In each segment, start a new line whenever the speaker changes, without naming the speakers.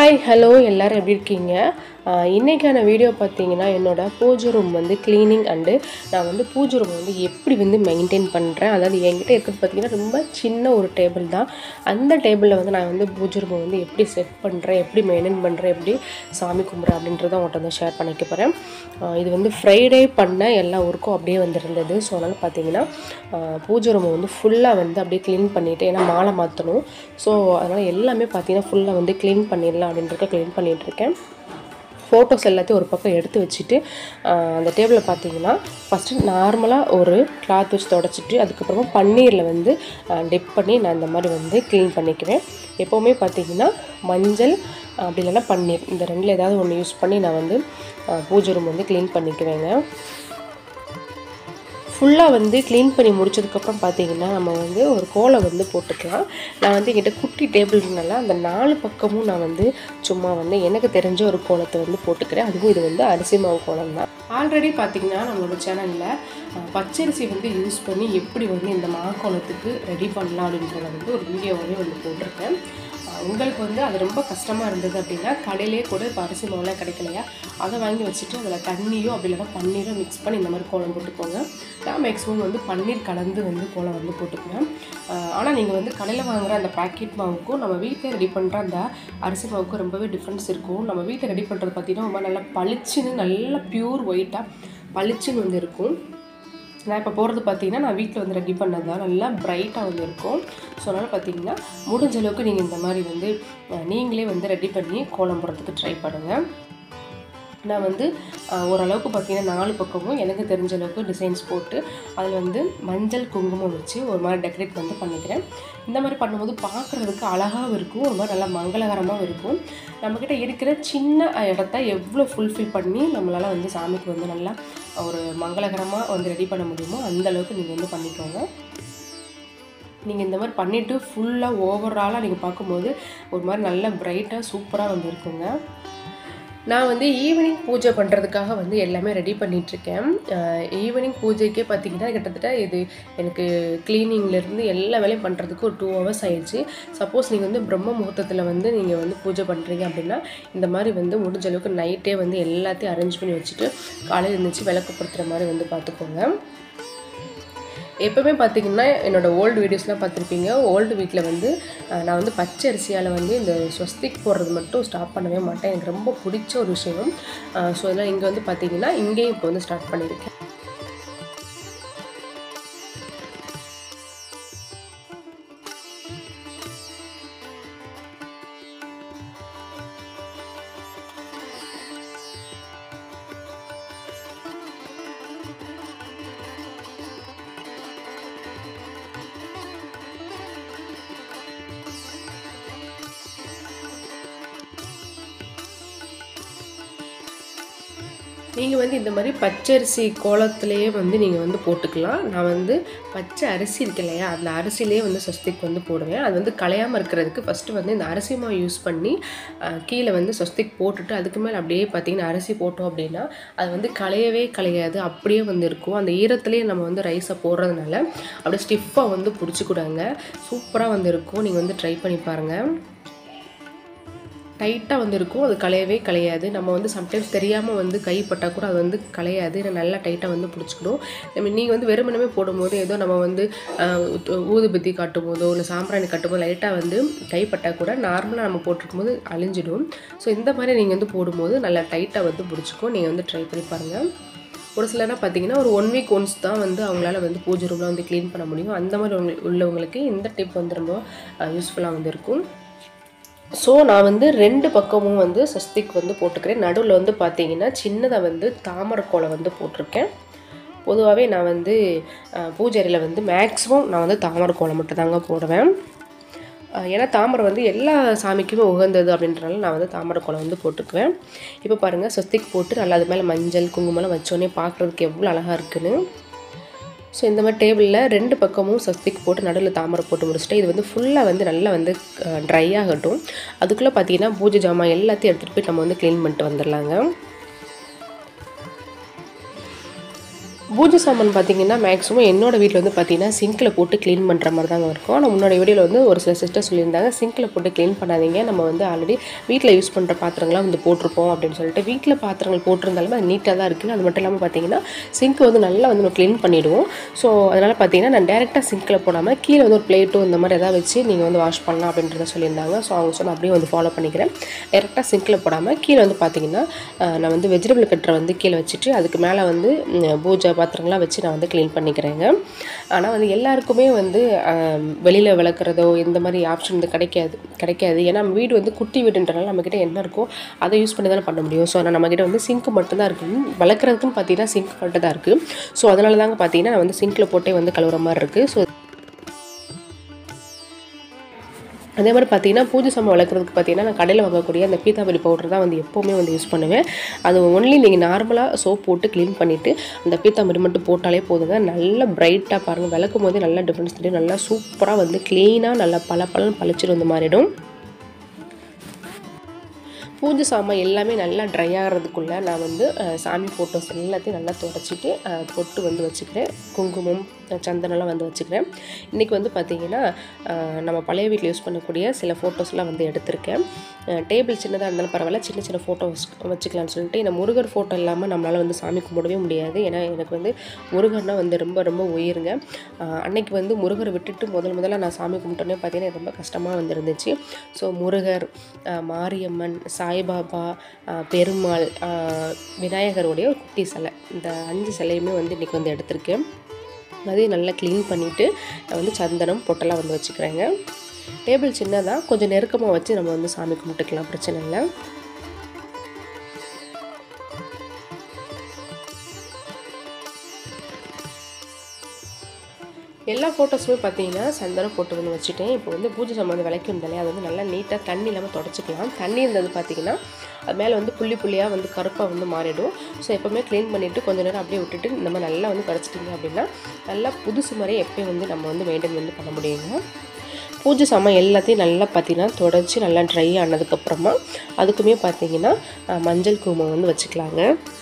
hi hello எல்லோரும் எப்படி இருக்கீங்க ஆஹ் இன்னைக்கான வீடியோ பார்த்தீங்கன்னா என்னோட பூஜை ரூம் வந்து க்ளீனிங் அண்டு நான் வந்து பூஜை ரூம் வந்து எப்படி வந்து மெயின்டைன் பண்ணுறேன் அதாவது என்கிட்ட இருக்கிறது பார்த்தீங்கன்னா ரொம்ப சின்ன ஒரு டேபிள் தான் அந்த டேபிளில் வந்து நான் வந்து பூஜை ரூமை வந்து எப்படி செட் பண்ணுறேன் எப்படி மெயின்டைன் பண்ணுறேன் எப்படி சாமி கும்பிட்றேன் அப்படின்றத உங்கள்கிட்ட வந்து ஷேர் பண்ணிக்க போகிறேன் இது வந்து ஃப்ரைடே பண்ண எல்லா ஒர்க்கும் அப்படியே வந்துருந்தது ஸோ அதனால் பார்த்தீங்கன்னா ஆஹ் பூஜை ரூமை வந்து ஃபுல்லாக வந்து அப்படியே க்ளீன் பண்ணிவிட்டு ஏன்னா மாலை மாற்றணும் ஸோ அதனால் எல்லாமே பார்த்தீங்கன்னா ஃபுல்லாக வந்து க்ளீன் பண்ணிடலாம் அப்படின்றத க்ளீன் பண்ணிகிட்ருக்கேன் ஃபோட்டோஸ் எல்லாத்தையும் ஒரு பக்கம் எடுத்து வச்சுட்டு ஆஹ் அந்த டேபிளில் பார்த்தீங்கன்னா ஃபஸ்ட்டு நார்மலாக ஒரு கிளாத் வச்சு தொடச்சிட்டு அதுக்கப்புறமா பன்னீரில் வந்து டிப் பண்ணி நான் இந்த மாதிரி வந்து க்ளீன் பண்ணிக்குவேன் எப்போவுமே பார்த்தீங்கன்னா மஞ்சள் அப்படி இல்லைன்னா பன்னீர் இந்த ரெண்டில் ஏதாவது ஒன்று யூஸ் பண்ணி நான் வந்து ஆஹ் பூஜை ரூம் வந்து க்ளீன் பண்ணிக்குவேங்க ஃபுல்லாக வந்து க்ளீன் பண்ணி முடிச்சதுக்கப்புறம் பார்த்தீங்கன்னா நம்ம வந்து ஒரு கோலை வந்து போட்டுக்கலாம் நான் வந்து என்கிட்ட குட்டி டேபிள்னால அந்த நாலு பக்கமும் நான் வந்து சும்மா வந்து எனக்கு தெரிஞ்ச ஒரு கோலத்தை வந்து போட்டுக்கிறேன் அதுவும் இது வந்து அரிசி மாவு கோலம் தான் ஆல்ரெடி பார்த்தீங்கன்னா நம்மளோட சேனலில் பச்சரிசி வந்து யூஸ் பண்ணி எப்படி வந்து இந்த மாக்கோலத்துக்கு ரெடி பண்ணலாம் அப்படின்றத வந்து ஒரு வீடியோவே வந்து போட்டிருக்கேன் அஹ் உங்களுக்கு வந்து அது ரொம்ப கஷ்டமாக இருந்தது அப்படின்னா கடையிலே கூட இப்போ அரிசி மாவுலாம் கிடைக்கலையா அதை வாங்கி வச்சுட்டு அதில் தண்ணியோ அப்படி இல்லைன்னா பன்னீரும் மிக்ஸ் பண்ணி இந்த மாதிரி கோலம் போட்டுக்கோங்க நான் மேக்ஸிமம் வந்து பன்னீர் கலந்து வந்து கோலம் வந்து போட்டுக்குவேன் ஆனால் நீங்கள் வந்து கடையில் வாங்குற அந்த பேக்கெட் மாவுக்கும் நம்ம வீட்டில் ரெடி பண்ணுற அந்த அரிசி மாவுக்கும் ரொம்பவே டிஃப்ரென்ஸ் இருக்கும் நம்ம வீட்டில் ரெடி பண்ணுறது பார்த்தீங்கன்னா ரொம்ப நல்லா பளிச்சுன்னு நல்லா பியூர் ஒயிட்டாக பளிச்சுன்னு வந்து இருக்கும் நான் இப்போ போகிறது பார்த்தீங்கன்னா நான் வீட்டில் வந்து ரெடி பண்ணது தான் நல்லா பிரைட்டாக வந்து இருக்கும் ஸோ அதனால் பார்த்தீங்கன்னா முடிஞ்ச அளவுக்கு நீங்கள் இந்த மாதிரி வந்து அஹ், நீங்களே வந்து ரெடி பண்ணி கோலம் போடுறதுக்கு ட்ரை பண்ணுங்கள் நான் வந்து அஹ், ஓரளவுக்கு பார்த்தீங்கன்னா நாலு பக்கமும் எனக்கு தெரிஞ்ச அளவுக்கு டிசைன்ஸ் போட்டு அதில் வந்து மஞ்சள் குங்குமம் வச்சு ஒரு மாதிரி டெக்கரேட் வந்து பண்ணிக்கிறேன் இந்த மாதிரி பண்ணும்போது பார்க்குறதுக்கு அழகாகவும் இருக்கும் ஒரு மாதிரி நல்லா மங்களகரமாகவும் இருக்கும் நம்மக்கிட்ட இருக்கிற சின்ன அஹ், இடத்த எவ்வளோ ஃபுல்ஃபில் பண்ணி நம்மளால் வந்து சாமிக்கு வந்து நல்லா ஒரு மங்களகரமாக வந்து ரெடி பண்ண முடியுமோ அந்த அளவுக்கு நீங்கள் வந்து பண்ணிக்கோங்க நீங்கள் இந்த மாதிரி பண்ணிவிட்டு ஃபுல்லாக ஓவராலாக நீங்கள் பார்க்கும்போது ஒரு மாதிரி நல்ல பிரைட்டாக சூப்பராக வந்து இருக்குங்க நான் வந்து ஈவினிங் பூஜை பண்ணுறதுக்காக வந்து எல்லாமே ரெடி பண்ணிகிட்ருக்கேன் ஈவினிங் பூஜைக்கே பார்த்தீங்கன்னா கிட்டத்தட்ட இது எனக்கு க்ளீனிங்லேருந்து எல்லா வேலையும் பண்ணுறதுக்கு ஒரு டூ ஹவர்ஸ் ஆயிடுச்சு சப்போஸ் நீங்கள் வந்து பிரம்ம முகூர்த்தத்தில் வந்து நீங்கள் வந்து பூஜை பண்ணுறீங்க அப்படின்னா இந்த மாதிரி வந்து முடிஞ்ச அளவுக்கு நைட்டே வந்து எல்லாத்தையும் அரேஞ்ச் பண்ணி வச்சுட்டு காலையில் எழுந்திரிச்சு விளக்குப்படுத்துகிற மாதிரி வந்து பார்த்துக்கோங்க எப்போவுமே பார்த்தீங்கன்னா என்னோடய ஓல்டு வீடியோஸ்லாம் பார்த்துருப்பீங்க ஓல்டு வீட்டில் வந்து அஹ், நான் வந்து பச்சை அரிசியால் வந்து இந்த ஸ்வஸ்திக் போடுறது மட்டும் ஸ்டாப் பண்ணவே மாட்டேன் எனக்கு ரொம்ப பிடிச்ச ஒரு விஷயம் ஸோ அதெல்லாம் இங்கே வந்து பார்த்தீங்கன்னா இங்கேயும் இப்போ வந்து ஸ்டார்ட் பண்ணியிருக்கேன் நீங்கள் வந்து இந்த மாதிரி பச்சரிசி கோலத்திலேயே வந்து நீங்கள் வந்து போட்டுக்கலாம் நான் வந்து பச்சை அரிசி இருக்கு இல்லையா அந்த அரிசிலேயே வந்து ஸ்வஸ்திக் வந்து போடுவேன் அது வந்து கலையாமல் இருக்கிறதுக்கு ஃபஸ்ட்டு வந்து இந்த அரிசி மாவு யூஸ் பண்ணி அஹ், கீழே வந்து ஸ்வஸ்திக் போட்டுட்டு அதுக்கு மேலே அப்படியே பார்த்தீங்கன்னா அரிசி போட்டோம் அப்படின்னா அது வந்து களையவே களையாது அப்படியே வந்து இருக்கும் அந்த ஈரத்துலேயே நம்ம வந்து ரைஸை போடுறதுனால அப்படியே ஸ்டிஃபாக வந்து பிடிச்சிக்கூடாங்க சூப்பராக வந்து இருக்கும் நீங்கள் வந்து ட்ரை பண்ணி பாருங்கள் டைட்டாக வந்து இருக்கும் அது களையவே களையாது நம்ம வந்து சம்டைம்ஸ் தெரியாமல் வந்து கைப்பட்டால் கூட அது வந்து களையாது ஏன்னா நல்லா டைட்டாக வந்து பிடிச்சிக்கணும் நம்ம நீங்கள் வந்து வெறுமனமே போடும்போது ஏதோ நம்ம வந்து ஆஹ், ஊ- ஊதுபத்தி காட்டும் போதோ இல்லை சாம்பிராணி கட்டும் போது லைட்டாக வந்து கைப்பட்டால் கூட நார்மலாக நம்ம போட்டிருக்கும் போது அழிஞ்சிடும் ஸோ இந்த மாதிரி நீங்கள் வந்து போடும்போது நல்லா டைட்டாக வந்து பிடிச்சிக்கும் நீங்கள் வந்து ட்ரை பண்ணி பாருங்கள் ஒரு சிலர்னா பார்த்தீங்கன்னா ஒரு ஒன் வீக் ஒன்ஸ் தான் வந்து அவங்களால வந்து பூஜை ரூம்லாம் வந்து க்ளீன் பண்ண முடியும் அந்த மாதிரி உள்ள- உள்ளவங்களுக்கு இந்த டிப் வந்து ரொம்ப யூஸ்ஃபுல்லாக வந்து இருக்கும் ஸோ நான் வந்து ரெண்டு பக்கமும் வந்து சஸ்திக் வந்து போட்டுக்கிறேன் நடுவில் வந்து பார்த்தீங்கன்னா சின்னதாக வந்து தாமரை கோலம் வந்து போட்டிருக்கேன் பொதுவாகவே நான் வந்து அஹ், பூஜை அறையில் வந்து மேக்ஸிமம் நான் வந்து தாமரை கோலம் மட்டும் தாங்க போடுவேன் அஹ், ஏன்னா தாமரை வந்து எல்லா சாமிக்குமே உகந்தது அப்படின்றனால நான் வந்து தாமரை கோலம் வந்து போட்டுக்குவேன் இப்போ பாருங்கள் ஸ்வஸ்திக் போட்டு நல்லா அது மேலே மஞ்சள் குங்குமம்லாம் வச்சோடனே பார்க்குறதுக்கு எவ்வளோ அழகாக இருக்குன்னு ஸோ இந்த மாதிரி டேபிளில் ரெண்டு பக்கமும் சஸ்திக் போட்டு நடுவில் தாமரை போட்டு முடிச்சுட்டு இது வந்து ஃபுல்லாக வந்து நல்லா வந்து ட்ரை ஆகட்டும் அதுக்குள்ளே பார்த்தீங்கன்னா பூஜை ஜாமான் எல்லாத்தையும் எடுத்துகிட்டு போய் நம்ம வந்து க்ளீன் பண்ணிட்டு வந்துடலாங்க பூஜை சாமான் பார்த்தீங்கன்னா மேக்ஸிமம் என்னோட வீட்டில் வந்து பார்த்தீங்கன்னா சிங்கில் போட்டு க்ளீன் பண்ணுற மாதிரி தாங்க இருக்கும் ஆனால் முன்னாடி வீடியோவில் வந்து ஒரு சில சிஸ்டர் சொல்லியிருந்தாங்க சிங்கில் போட்டு க்ளீன் பண்ணாதீங்க நம்ம வந்து ஆல்ரெடி வீட்டில் யூஸ் பண்ணுற பாத்திரங்களாம் வந்து போட்டிருப்போம் அப்படின்னு சொல்லிட்டு வீட்டில் பாத்திரங்கள் போட்டிருந்தாலுமே அது நீட்டாக தான் இருக்குது அது மட்டும் இல்லாமல் பார்த்தீங்கன்னா சிங்க் வந்து நல்லா வந்து நம்ம க்ளீன் பண்ணிவிடுவோம் ஸோ அதனால் பார்த்தீங்கன்னா நான் டேரெக்டாக சிங்கில் போடாமல் கீழே வந்து ஒரு பிளேட்டோ இந்த மாதிரி எதாவது வச்சு நீங்கள் வந்து வாஷ் பண்ணலாம் அப்படின்றத சொல்லியிருந்தாங்க ஸோ அவங்க சொன்ன அப்படியே வந்து ஃபாலோ பண்ணிக்கிறேன் டேரெக்டாக சிங்கில் போடாமல் கீழே வந்து பார்த்தீங்கன்னா அஹ், நான் வந்து வெஜிடபிள் கட்டரை வந்து கீழே வச்சுட்டு அதுக்கு மேலே வந்து ம், பூஜை பாத்திரங்கள்லாம் வச்சு நான் வந்து க்ளீன் பண்ணிக்கிறேங்க ஆனால் வந்து எல்லாருக்குமே வந்து வெளியில் விளக்குறதோ இந்த மாதிரி ஆப்ஷன் வந்து கிடைக்காது கிடைக்காது ஏன்னா நம்ம வீடு வந்து குட்டி வீடுன்றனால நம்மக்கிட்ட என்ன இருக்கோ அதை யூஸ் பண்ணி தானே பண்ண முடியும் ஸோ ஆனால் நம்மக்கிட்ட வந்து சிங்க் மட்டும்தான் இருக்குது வளர்க்குறதுக்குன்னு பார்த்தீங்கன்னா சிங்க் மட்டும் தான் இருக்குது ஸோ அதனால தாங்க பார்த்தீங்கன்னா நான் வந்து சிங்கில் போட்டே வந்து கழுவுற மாதிரி இருக்குது ஸோ அதே மாதிரி பார்த்தீங்கன்னா பூஜை சாமான் வளர்க்குறதுக்கு பார்த்தீங்கன்னா நான் கடையில் வாங்கக்கூடிய அந்த பீத்தாபலி பவுடர் தான் வந்து எப்போவுமே வந்து யூஸ் பண்ணுவேன் அது ஒன்லி நீங்கள் நார்மலாக சோப் போட்டு க்ளீன் பண்ணிவிட்டு அந்த பீத்தாம்பரி மட்டும் போட்டாலே போதுங்க நல்லா பிரைட்டாக பாருங்கள் விளக்கும் போதே நல்லா டிஃப்ரென்ஸ் தெரியும் நல்லா சூப்பராக வந்து க்ளீனாக நல்லா பல பலன் பளிச்சுட்டு வந்து மாறிடும் பூஜை சாமான் எல்லாமே நல்லா ட்ரை ஆகிறதுக்குள்ளே நான் வந்து அஹ், சாமி ஃபோட்டோஸ் எல்லாத்தையும் நல்லா துடைச்சிட்டு அஹ், பொட்டு வந்து வச்சுக்கிறேன் குங்குமம் அஹ், சந்தனம்லாம் வந்து வச்சுக்கிறேன் இன்றைக்கி வந்து பார்த்திங்கன்னா அஹ், நம்ம பழைய வீட்டில் யூஸ் பண்ணக்கூடிய சில ஃபோட்டோஸ்லாம் வந்து எடுத்திருக்கேன் டேபிள் சின்னதாக இருந்தாலும் பரவாயில்ல சின்ன சின்ன ஃபோட்டோஸ் வச்சுக்கலாம்னு சொல்லிட்டு இந்த முருகர் ஃபோட்டோ இல்லாமல் நம்மளால் வந்து சாமி கும்பிடவே முடியாது ஏன்னா எனக்கு வந்து முருகர்னா வந்து ரொம்ப ரொம்ப உயிருங்க அஹ், அன்னைக்கு வந்து முருகரை விட்டுட்டு முதல் முதல்ல நான் சாமி கும்பிட்டோன்னே பார்த்தீங்கன்னா எனக்கு ரொம்ப கஷ்டமாக வந்து இருந்துச்சு ஸோ முருகர் அஹ், மாரியம்மன் சாய்பாபா அஹ், பெருமாள் அஹ், விநாயகருடைய ஒரு குட்டி சிலை இந்த அஞ்சு சிலையுமே வந்து இன்றைக்கி வந்து எடுத்திருக்கேன் அதையும் நல்லா க்ளீன் பண்ணிவிட்டு நான் வந்து சந்தனம் பொட்டெல்லாம் வந்து வச்சுக்கிறேங்க டேபிள் சின்னதாக கொஞ்சம் நெருக்கமாக வச்சு நம்ம வந்து சாமி கும்பிட்டுக்கலாம் பிரச்சனை இல்லை எல்லா ஃபோட்டோஸுமே பார்த்தீங்கன்னா சந்தனம் போட்டு வந்து வச்சுட்டேன் இப்போ வந்து பூஜை சாமான் விளக்கி இருந்தாலே அது வந்து நல்லா நீட்டாக தண்ணி இல்லாமல் தொடச்சிக்கலாம் தண்ணி இருந்தது பார்த்தீங்கன்னா அது மேலே வந்து புள்ளி புள்ளியாக வந்து கருப்பாக வந்து மாறிடும் ஸோ எப்போவுமே க்ளீன் பண்ணிவிட்டு கொஞ்ச நேரம் அப்படியே விட்டுட்டு இந்த மாதிரி நல்லா வந்து தொடச்சிட்டிங்க அப்படின்னா நல்லா புதுசு மாதிரியே எப்பயும் வந்து நம்ம வந்து மெயின்டைன் வந்து பண்ண முடியுங்க பூஜை சாமான் எல்லாத்தையும் நல்லா பார்த்தீங்கன்னா தொடச்சி நல்லா ட்ரை ஆனதுக்கப்புறமா அதுக்குமே பார்த்தீங்கன்னா அஹ், மஞ்சள் குங்குமம் வந்து வச்சுக்கலாங்க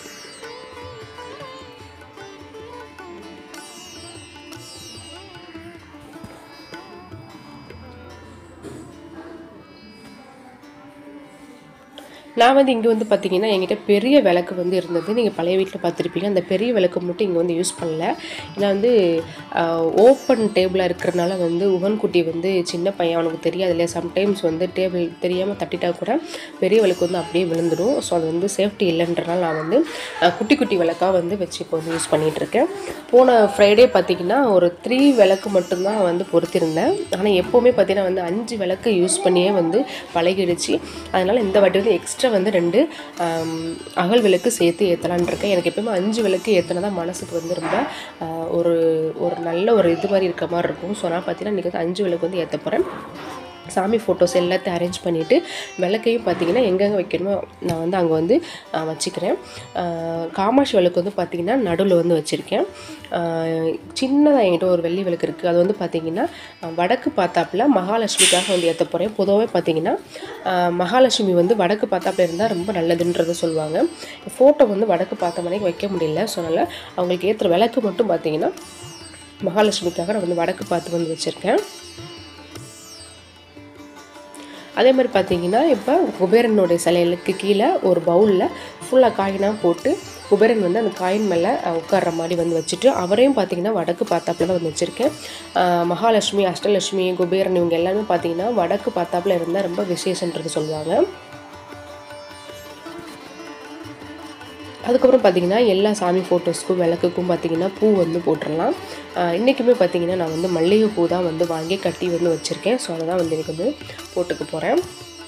நான் வந்து இங்கே வந்து பார்த்தீங்கன்னா என்கிட்ட பெரிய விளக்கு வந்து இருந்தது நீங்கள் பழைய வீட்டில் பார்த்துருப்பீங்க அந்த பெரிய விளக்கு மட்டும் இங்கே வந்து யூஸ் பண்ணல ஏன்னா வந்து ஓப்பன் டேபிளாக இருக்கிறனால வந்து உகன்குட்டி வந்து சின்ன பையன் அவனுக்கு தெரியாது இல்லையா சம்டைம்ஸ் வந்து டேபிள் தெரியாமல் தட்டிட்டா கூட பெரிய விளக்கு வந்து அப்படியே விழுந்துடும் ஸோ அது வந்து சேஃப்டி இல்லைன்றனால நான் வந்து அஹ், குட்டி குட்டி விளக்காக வந்து வச்சு இப்போ வந்து யூஸ் பண்ணிகிட்டு இருக்கேன் போன ஃப்ரைடே பார்த்தீங்கன்னா ஒரு த்ரீ விளக்கு மட்டும்தான் வந்து பொருத்திருந்தேன் ஆனால் எப்போவுமே பார்த்தீங்கன்னா வந்து அஞ்சு விளக்கு யூஸ் பண்ணியே வந்து பழகிடுச்சு அதனால் இந்த வாட்டி வந்து எக்ஸ்ட்ரா வந்து ரெண்டு ஆம், அகல் விளக்கு சேர்த்து ஏற்றலான் இருக்கேன் எனக்கு எப்பவுமே அஞ்சு விளக்கு ஏற்றினா தான் மனசுக்கு வந்து ரொம்ப ஆ, ஒரு ஒரு நல்ல ஒரு இது மாதிரி இருக்க மாதிரி இருக்கும் ஸோ நான் பார்த்தீங்கன்னா இன்றைக்கி வந்து அஞ்சு விளக்கு வந்து ஏற்ற போகிறேன் சாமி ஃபோட்டோஸ் எல்லாத்தையும் அரேஞ்ச் பண்ணிவிட்டு விளக்கையும் பார்த்தீங்கன்னா எங்கெங்கே வைக்கணுமோ நான் வந்து அங்கே வந்து ஆ, வச்சுக்கிறேன் ஆ, காமாட்சி விளக்கு வந்து பார்த்திங்கன்னா நடுவில் வந்து வச்சுருக்கேன் சின்னதாக என்கிட்ட ஒரு வெள்ளி விளக்கு இருக்குது அது வந்து பார்த்திங்கன்னா ஆ, வடக்கு பார்த்தாப்புல மகாலட்சுமிக்காக வந்து ஏற்ற போகிறேன் பொதுவாகவே பார்த்திங்கன்னா ஆ, மகாலட்சுமி வந்து வடக்கு பார்த்தாப்புல இருந்தால் ரொம்ப நல்லதுன்றதை சொல்லுவாங்க ஃபோட்டோ வந்து வடக்கு பார்த்த மணிக்கு வைக்க முடியல ஸோ அதனால் அவங்களுக்கு ஏற்றுற விளக்கு மட்டும் பார்த்திங்கன்னா மகாலட்சுமிக்காக நான் வந்து வடக்கு பார்த்து வந்து வச்சுருக்கேன் அதே மாதிரி பார்த்தீங்கன்னா இப்போ குபேரனுடைய சிலைகளுக்கு கீழே ஒரு பவுலில் ஃபுல்லாக காயினாக போட்டு குபேரன் வந்து அந்த காயின் மேலே அஹ், உட்கார்ற மாதிரி வந்து வச்சுட்டு அவரையும் பார்த்தீங்கன்னா வடக்கு பார்த்தாப்புல தான் வந்து வச்சுருக்கேன் அஹ், மகாலட்சுமி அஷ்டலட்சுமி குபேரன் இவங்க எல்லாமே பார்த்தீங்கன்னா வடக்கு பார்த்தாப்புல இருந்தால் ரொம்ப விசேஷன்றது சொல்லுவாங்க அதுக்கப்புறம் பார்த்தீங்கன்னா எல்லா சாமி ஃபோட்டோஸ்க்கும் விளக்குக்கும் பார்த்தீங்கன்னா பூ வந்து போட்டுடலாம் இன்றைக்குமே பார்த்தீங்கன்னா நான் வந்து மல்லிகை பூ தான் வந்து வாங்கி கட்டி வந்து வச்சுருக்கேன் ஸோ அதை தான் வந்து எனக்கு வந்து போட்டுக்க போகிறேன்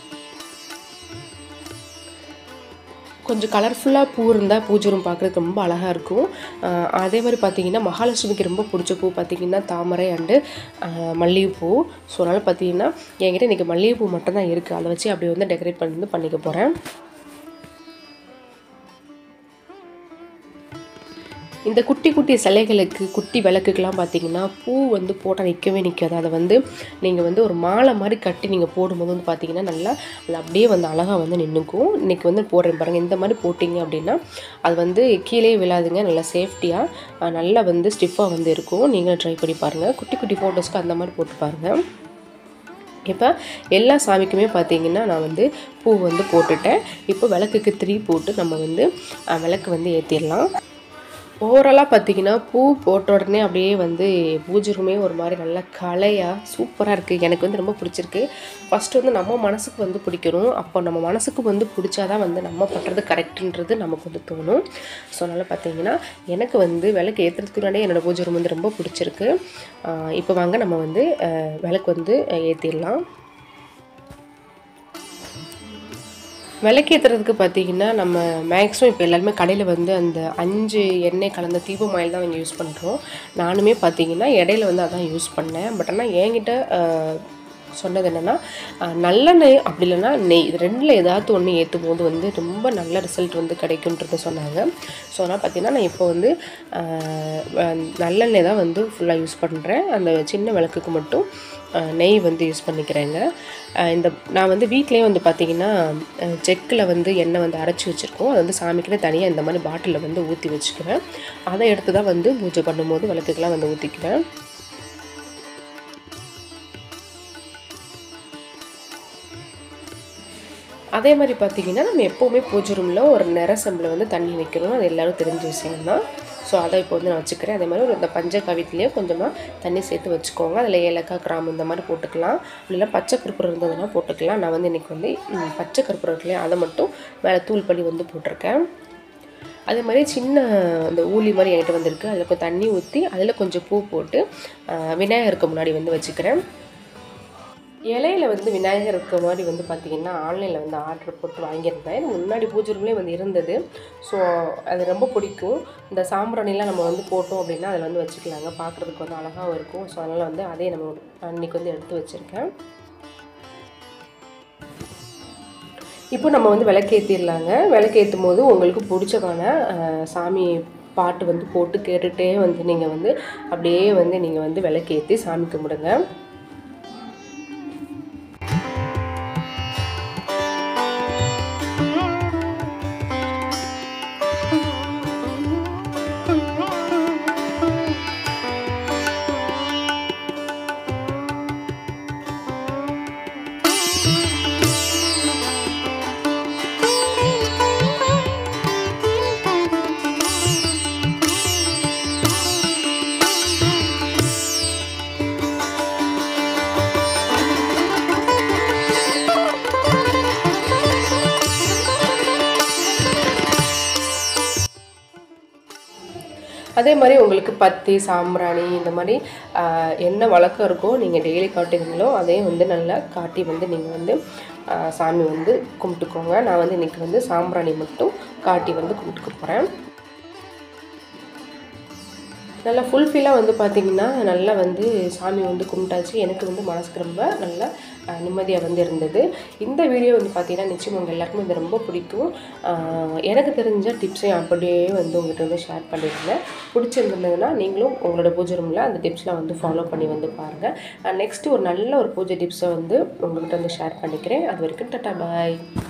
கொஞ்சம் கலர்ஃபுல்லாக பூ இருந்தால் பூஜை ரூம் பார்க்குறதுக்கு ரொம்ப அழகாக இருக்கும் ஆஹ் அதே மாதிரி பார்த்தீங்கன்னா மகாலட்சுமிக்கு ரொம்ப பிடிச்ச பூ பார்த்தீங்கன்னா தாமரை அண்டு மல்லிகைப்பூ ஸோ அதனால் பார்த்தீங்கன்னா என்கிட்ட இன்றைக்கி மல்லிகைப்பூ மட்டும்தான் இருக்குது அதை வச்சு அப்படியே வந்து டெக்கரேட் பண்ணி வந்து பண்ணிக்க போகிறேன் இந்த குட்டி குட்டி சிலைகளுக்கு குட்டி விளக்குக்கெல்லாம் பார்த்தீங்கன்னா பூ வந்து போட்டால் நிற்கவே நிற்காது அதை வந்து நீங்கள் வந்து ஒரு மாலை மாதிரி கட்டி நீங்கள் போடும்போது வந்து பார்த்தீங்கன்னா நல்லா அது அப்படியே வந்து அழகாக வந்து நின்றுக்கும் இன்றைக்கி வந்து போடுறேன் பாருங்கள் இந்த மாதிரி போட்டிங்க அப்படின்னா அது வந்து கீழே விழாதுங்க நல்லா சேஃப்டியாக நல்லா வந்து ஸ்டிஃபாக வந்து இருக்கும் நீங்களும் ட்ரை பண்ணி பாருங்கள் குட்டி குட்டி ஃபோட்டோஸ்க்கு அந்த மாதிரி போட்டு பாருங்கள் இப்போ எல்லா சாமிக்குமே பார்த்தீங்கன்னா நான் வந்து பூ வந்து போட்டுட்டேன் இப்போ விளக்குக்கு திரி போட்டு நம்ம வந்து அஹ், விளக்கு வந்து ஏற்றிடலாம் ஓவராலாக பார்த்தீங்கன்னா பூ போட்ட உடனே அப்படியே வந்து பூஜை ரூமே ஒரு மாதிரி நல்லா கலையாக சூப்பராக இருக்குது எனக்கு வந்து ரொம்ப பிடிச்சிருக்கு ஃபஸ்ட்டு வந்து நம்ம மனசுக்கு வந்து பிடிக்கணும் அப்போ நம்ம மனசுக்கு வந்து பிடிச்சாதான் வந்து நம்ம பண்ணுறது கரெக்டுன்றது நமக்கு வந்து தோணும் ஸோ அதனால் பார்த்தீங்கன்னா எனக்கு வந்து விளக்கு ஏற்றுறதுக்கு முன்னாடியே என்னோடய பூஜை ரூம் வந்து ரொம்ப பிடிச்சிருக்கு ஆஹ் இப்போ வாங்க நம்ம வந்து அஹ், விளக்கு வந்து ஏற்றிடலாம் விளக்கேற்றுறதுக்கு பார்த்தீங்கன்னா நம்ம மேக்ஸிமம் இப்போ எல்லாருமே கடையில் வந்து அந்த அஞ்சு எண்ணெய் கலந்த தீபம் ஆயில் தான் இங்கே யூஸ் பண்ணுறோம் நானுமே பார்த்தீங்கன்னா இடையில வந்து அதான் யூஸ் பண்ணேன் பட் ஆனால் என்கிட்ட ஆஹ், சொன்னது என்னென்னா நல்லெண்ணெய் அப்படி இல்லைன்னா நெய் இது ரெண்டில் ஏதாவது ஒன்று ஏற்றும் போது வந்து ரொம்ப நல்ல ரிசல்ட் வந்து கிடைக்குன்றத சொன்னாங்க ஸோ அதனால் பார்த்தீங்கன்னா நான் இப்போ வந்து ஆஹ், வ- நல்லெண்ணெய் தான் வந்து ஃபுல்லாக யூஸ் பண்ணுறேன் அந்த சின்ன விளக்குக்கு மட்டும் ஆஹ், நெய் வந்து யூஸ் பண்ணிக்கிறேங்க ஆஹ், இந்த நான் வந்து வீட்டிலேயே வந்து பார்த்தீங்கன்னா செக்கில் வந்து எண்ணெய் வந்து அரைச்சி வச்சுருக்கோம் அது வந்து சாமிக்குன்னு தனியாக இந்த மாதிரி பாட்டிலில் வந்து ஊற்றி வச்சுக்குவேன் அதை எடுத்து தான் வந்து பூஜை பண்ணும்போது விளக்குக்கெலாம் வந்து ஊற்றிக்குவேன் அதே மாதிரி பார்த்தீங்கன்னா நம்ம எப்போவுமே பூஜை ரூமில் ஒரு நிற செம்பில் வந்து தண்ணி வைக்கணும் அது எல்லாரும் தெரிஞ்ச விஷயம்தான் ஸோ அதை இப்போ வந்து நான் வச்சுக்கிறேன் அதே மாதிரி ஒரு இந்த பஞ்ச கவித்துலேயே கொஞ்சமாக தண்ணி சேர்த்து வச்சுக்கோங்க அதில் ஏலக்காய் கிராம்பு இந்த மாதிரி போட்டுக்கலாம் இல்லைன்னா பச்சை கற்பூரம் இருந்ததுன்னா போட்டுக்கலாம் நான் வந்து இன்றைக்கி வந்து ம், பச்சை கற்பூரம் இருக்கு இல்லையா அதை மட்டும் மேலே தூள் பண்ணி வந்து போட்டிருக்கேன் அதே மாதிரி சின்ன அந்த ஊழி மாதிரி என்கிட்ட வந்திருக்கு அதில் கொஞ்சம் தண்ணி ஊற்றி அதில் கொஞ்சம் பூ போட்டு ஆஹ், விநாயகருக்கு முன்னாடி வந்து வச்சுக்கிறேன் இலையில வந்து விநாயகர் இருக்க மாதிரி வந்து பார்த்தீங்கன்னா ஆன்லைனில் வந்து ஆர்டர் போட்டு வாங்கியிருந்தேன் இது முன்னாடி பூஜை ரூம்லேயே வந்து இருந்தது ஸோ அது ரொம்ப பிடிக்கும் இந்த சாம்பிராணிலாம் நம்ம வந்து போட்டோம் அப்படின்னா அதில் வந்து வச்சுக்கலாங்க பார்க்குறதுக்கு வந்து அழகாகவும் இருக்கும் ஸோ அதனால் வந்து அதே நம்ம அன்றைக்கி வந்து எடுத்து வச்சுருக்கேன் இப்போ நம்ம வந்து விளக்கேற்றிடலாங்க விளக்கேற்றும் போது உங்களுக்கு பிடிச்சதான அஹ், சாமி பாட்டு வந்து போட்டு கேட்டுகிட்டே வந்து நீங்கள் வந்து அப்படியே வந்து நீங்கள் வந்து விளக்கேற்றி சாமி கும்பிடுங்க அதே மாதிரி உங்களுக்கு பத்தி சாம்பிராணி இந்த மாதிரி ஆஹ், என்ன வழக்கம் இருக்கோ நீங்கள் டெய்லி காட்டுவீங்களோ அதையும் வந்து நல்லா காட்டி வந்து நீங்கள் வந்து ஆஹ், சாமி வந்து கும்பிட்டுக்கோங்க நான் வந்து இன்றைக்கி வந்து சாம்பிராணி மட்டும் காட்டி வந்து கும்பிட்டுக்க போகிறேன் நல்லா ஃபுல்ஃபில்லாக வந்து பார்த்திங்கன்னா நல்லா வந்து சாமி வந்து கும்பிட்டாச்சு எனக்கு வந்து மனசுக்கு ரொம்ப நல்லா நிம்மதியாக வந்து இருந்தது இந்த வீடியோ வந்து பார்த்திங்கன்னா நிச்சயம் உங்கள் எல்லாருக்குமே இது ரொம்ப பிடிக்கும் ஆஹ் எனக்கு தெரிஞ்ச டிப்ஸையும் அப்படியே வந்து உங்கள்கிட்ட வந்து ஷேர் பண்ணியிருந்தேன் பிடிச்சிருந்ததுன்னா நீங்களும் உங்களோட பூஜை ரூமில் அந்த டிப்ஸ்லாம் வந்து ஃபாலோ பண்ணி வந்து பாருங்கள் நெக்ஸ்ட்டு ஒரு நல்ல ஒரு பூஜை டிப்ஸை வந்து உங்கள்கிட்ட வந்து ஷேர் பண்ணிக்கிறேன் அது வரைக்கும் டாட்டா பாய்